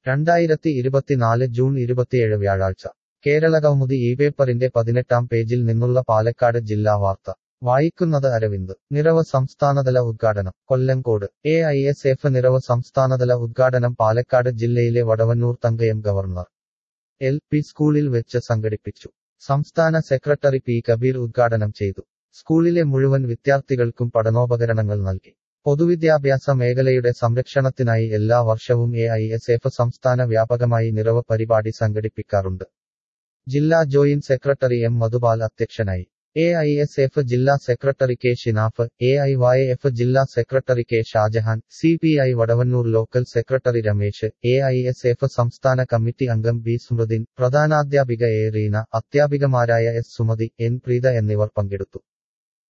രണ്ടായിരത്തി ഇരുപത്തിനാല് ജൂൺ ഇരുപത്തിയേഴ് വ്യാഴാഴ്ച കേരളകൗമുദി ഈ പേപ്പറിന്റെ പതിനെട്ടാം പേജിൽ നിന്നുള്ള പാലക്കാട് ജില്ലാ വാർത്ത വായിക്കുന്നത് അരവിന്ദ് നിറവ് സംസ്ഥാനതല ഉദ്ഘാടനം Kollengode A I S F Niravu സംസ്ഥാനതല ഉദ്ഘാടനം പാലക്കാട് ജില്ലയിലെ Vadavannur Thankayam government L P സ്കൂളിൽ വെച്ച് സംഘടിപ്പിച്ചു സംസ്ഥാന സെക്രട്ടറി പി കബീർ ഉദ്ഘാടനം ചെയ്തു സ്കൂളിലെ മുഴുവൻ വിദ്യാർത്ഥികൾക്കും പഠനോപകരണങ്ങൾ നൽകി പൊതുവിദ്യാഭ്യാസ മേഖലയുടെ സംരക്ഷണത്തിനായി എല്ലാ വർഷവും എ ഐ എസ് എഫ് സംസ്ഥാന വ്യാപകമായി നിറവ് പരിപാടി സംഘടിപ്പിക്കാറുണ്ട് ജില്ലാ ജോയിന്റ് സെക്രട്ടറി എം മധുപാൽ അധ്യക്ഷനായി എ ഐ എസ് എഫ് ജില്ലാ secretary K Shinaf A I Y F ജില്ലാ secretary K Shajahan C P I Vadavannur local secretary Ramesh A I S F സംസ്ഥാന കമ്മിറ്റി അംഗം ബി സ്മൃതിൻ പ്രധാനാധ്യാപിക എ റീന അധ്യാപികമാരായ എസ് സുമതി എൻ പ്രീത എന്നിവർ പങ്കെടുത്തു